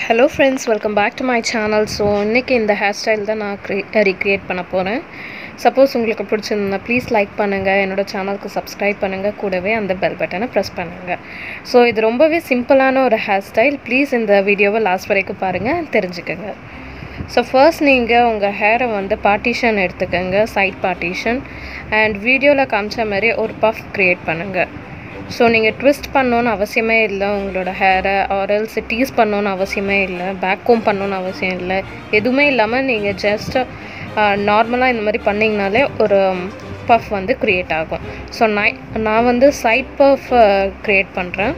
hello friends welcome back to my channel so இன்றைக்கி இந்த hair style தான் நான் க்ரி ரீக்ரியேட் பண்ண போகிறேன் சப்போஸ் உங்களுக்கு பிடிச்சிருந்தா ப்ளீஸ் லைக் பண்ணுங்கள் என்னோட சேனலுக்கு சப்ஸ்கிரைப் பண்ணுங்கள் கூடவே அந்த பெல் பட்டனை ப்ரெஸ் பண்ணுங்கள் ஸோ இது ரொம்பவே சிம்பிளான ஒரு ஹேர் ஸ்டைல் ப்ளீஸ் இந்த வீடியோவை லாஸ்ட் வரைக்கும் பாருங்கள் தெரிஞ்சுக்கோங்க ஸோ ஃபர்ஸ்ட் நீங்கள் உங்கள் ஹேரை வந்து பார்ட்டிஷன் எடுத்துக்கோங்க சைட் பார்ட்டிஷன் அண்ட் வீடியோவில் காமிச்ச மாதிரி ஒரு பஃப் க்ரியேட் பண்ணுங்கள் ஸோ நீங்கள் ட்விஸ்ட் பண்ணணுன்னு அவசியமே இல்லை உங்களோட ஹேரை ஆரல்ஸ் டீஸ் பண்ணணுன்னு அவசியமே இல்லை பேக் கோம் பண்ணணுன்னு அவசியம் இல்லை எதுவுமே இல்லாமல் நீங்கள் ஜஸ்ட் நார்மலாக இந்த மாதிரி பண்ணிங்கனாலே ஒரு பஃப் வந்து க்ரியேட் ஆகும் ஸோ நான் நான் வந்து சைட் பஃப் க்ரியேட் பண்ணுறேன்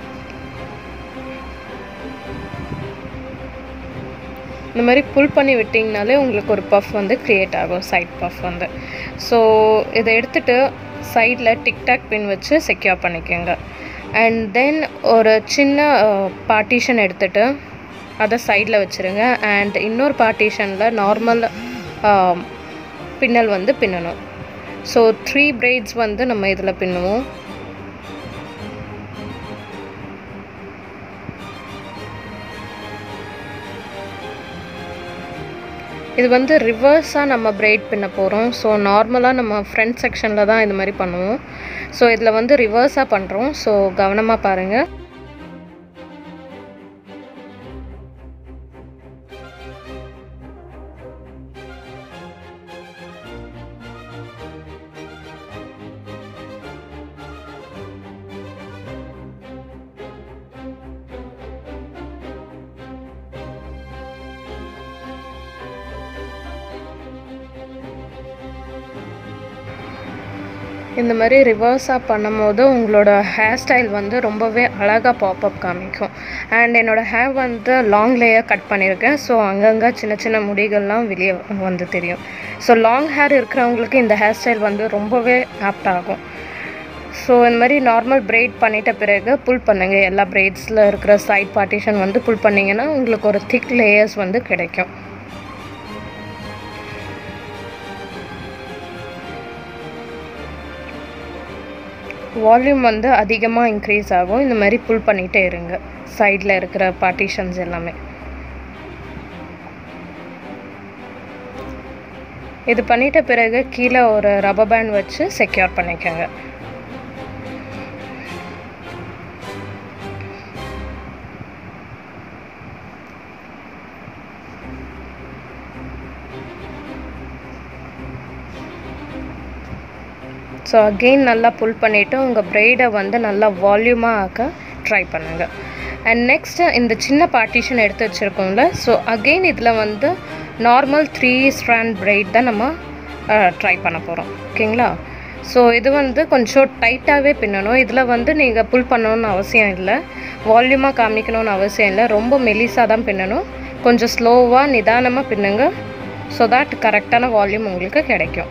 இந்த மாதிரி புல் பண்ணி விட்டிங்கனாலே உங்களுக்கு ஒரு பஃப் வந்து க்ரியேட் ஆகும் சைட் பஃப் வந்து ஸோ இதை எடுத்துகிட்டு சைடில் டிக்டாக் பின் வச்சு செக்யூர் பண்ணிக்கோங்க அண்ட் தென் ஒரு சின்ன பார்ட்டிஷன் எடுத்துகிட்டு அதை சைடில் வச்சுருங்க அண்ட் இன்னொரு பார்ட்டிஷனில் நார்மல் பின்னல் வந்து பின்னணும் ஸோ த்ரீ பிரைட்ஸ் வந்து நம்ம இதில் பின்னுவோம் இது வந்து ரிவர்ஸாக நம்ம பிரைட் பின்ன போகிறோம் ஸோ நார்மலாக நம்ம ஃப்ரண்ட் செக்ஷனில் தான் இது மாதிரி பண்ணுவோம் ஸோ இதில் வந்து ரிவர்ஸாக பண்ணுறோம் ஸோ கவனமாக பாருங்கள் இந்த மாதிரி ரிவர்ஸாக பண்ணும்போது உங்களோட ஹேர் ஸ்டைல் வந்து ரொம்பவே அழகாக பாப்அப் காமிக்கும் அண்ட் என்னோடய ஹேர் வந்து லாங் லேயர் கட் பண்ணியிருக்கேன் ஸோ அங்கங்கே சின்ன சின்ன முடிகள்லாம் வெளியே வந்து தெரியும் ஸோ லாங் ஹேர் இருக்கிறவங்களுக்கு இந்த ஹேர் ஸ்டைல் வந்து ரொம்பவே ஆப்ட் ஆகும் ஸோ இந்த மாதிரி நார்மல் பிரைட் பண்ணிட்ட பிறகு புல் பண்ணுங்கள் எல்லா பிரைட்ஸில் இருக்கிற சைட் பார்ட்டிஷன் வந்து புல் பண்ணிங்கன்னா உங்களுக்கு ஒரு திக் லேயர்ஸ் வந்து கிடைக்கும் வால்யூம் வந்து அதிகமாக இன்க்ரீஸ் ஆகும் இந்த மாதிரி புல் பண்ணிகிட்டே இருங்க சைடில் இருக்கிற பார்ட்டிஷன்ஸ் எல்லாமே இது பண்ணிட்ட பிறகு கீழே ஒரு ரப்பர் பேண்ட் வச்சு செக்யூர் பண்ணிக்கோங்க ஸோ அகெயின் நல்லா புல் பண்ணிவிட்டு உங்கள் ப்ரைடை வந்து நல்லா வால்யூமாக ஆக்க ட்ரை பண்ணுங்கள் அண்ட் நெக்ஸ்ட்டு இந்த சின்ன பார்ட்டிஷன் எடுத்து வச்சுருக்கோம்ல ஸோ அகெயின் இதில் வந்து நார்மல் த்ரீ ஸ்ட்ராண்ட் ப்ரைட் தான் நம்ம ட்ரை பண்ண போகிறோம் ஓகேங்களா ஸோ இது வந்து கொஞ்சம் டைட்டாகவே பின்னணும் இதில் வந்து நீங்கள் புல் பண்ணணும்னு அவசியம் இல்லை வால்யூமாக காமிக்கணும்னு அவசியம் இல்லை ரொம்ப மெலிசாக தான் பின்னணும் கொஞ்சம் ஸ்லோவாக நிதானமாக பின்னுங்க ஸோ தட் கரெக்டான வால்யூம் உங்களுக்கு கிடைக்கும்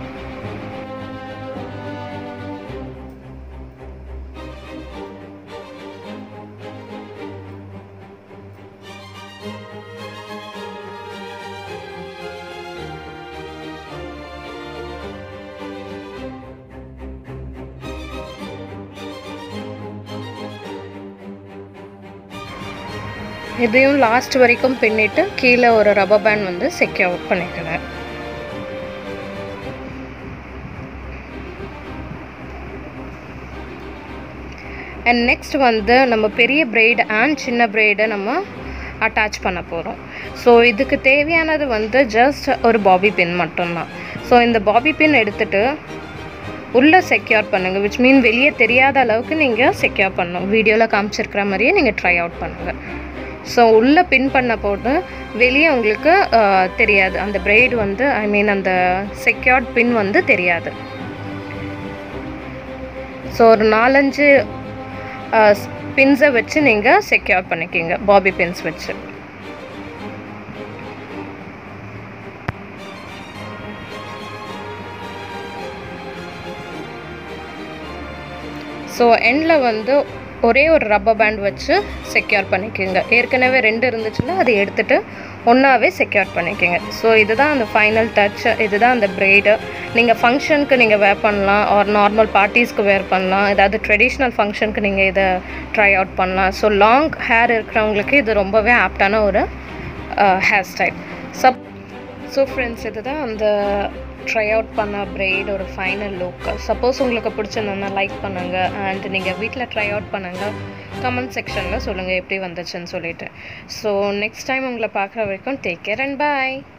இதையும் லாஸ்ட் வரைக்கும் பின்னிட்டு கீழே ஒரு ரப்பர் பேண்ட் வந்து செக்யூர் பண்ணிக்கிறேன் அண்ட் நெக்ஸ்ட் வந்து நம்ம பெரிய பிரைடு அண்ட் சின்ன பிரைடை நம்ம அட்டாச் பண்ண போகிறோம் ஸோ இதுக்கு தேவையானது வந்து ஜஸ்ட் ஒரு பாபி பின் மட்டும்தான் ஸோ இந்த பாபி பின் எடுத்துகிட்டு உள்ளே செக்யூர் பண்ணுங்கள் விச் மீன் வெளியே தெரியாத அளவுக்கு நீங்கள் செக்யூர் பண்ணணும் வீடியோவில் காமிச்சிருக்கிற மாதிரியே நீங்கள் ட்ரை அவுட் பண்ணுங்கள் ஸோ உள்ளே பின் பண்ண போது வெளியே உங்களுக்கு தெரியாது அந்த பிரைடு வந்து ஐ மீன் அந்த செக்யூர்ட் பின் வந்து தெரியாது ஸோ ஒரு நாலஞ்சு பின்ஸை வச்சு நீங்கள் செக்யூர் பண்ணிக்கிங்க பாபி பின்ஸ் வச்சு ஸோ எண்டில் வந்து ஒரே ஒரு ரப்பர் பேண்ட் வச்சு செக்யூர் பண்ணிக்கோங்க ஏற்கனவே ரெண்டு இருந்துச்சுன்னா அதை எடுத்துகிட்டு ஒன்றாவே செக்யூர் பண்ணிக்கோங்க ஸோ இதுதான் அந்த ஃபைனல் டச் இதுதான் அந்த பிரைடு நீங்கள் ஃபங்க்ஷனுக்கு நீங்கள் வேர் பண்ணலாம் ஆர் நார்மல் பார்ட்டிஸ்க்கு வேர் பண்ணலாம் ஏதாவது ட்ரெடிஷ்னல் ஃபங்க்ஷனுக்கு நீங்கள் இதை ட்ரை அவுட் பண்ணலாம் ஸோ லாங் ஹேர் இருக்கிறவங்களுக்கு இது ரொம்பவே ஆப்டான ஒரு ஹேர் ஸ்டைல் சப் ஸோ ஃப்ரெண்ட்ஸ் இதுதான் அந்த ட்ரை அவுட் பண்ண பிரைட் ஒரு ஃபைனல் லுக் சப்போஸ் உங்களுக்கு பிடிச்சிருந்தோன்னா லைக் பண்ணுங்கள் அண்ட் நீங்கள் வீட்டில் ட்ரை அவுட் பண்ணுங்கள் கமெண்ட் செக்ஷனில் சொல்லுங்கள் எப்படி வந்துச்சுன்னு சொல்லிட்டு ஸோ நெக்ஸ்ட் டைம் உங்களை பார்க்குற வரைக்கும் டேக் கேர் அண்ட் பாய்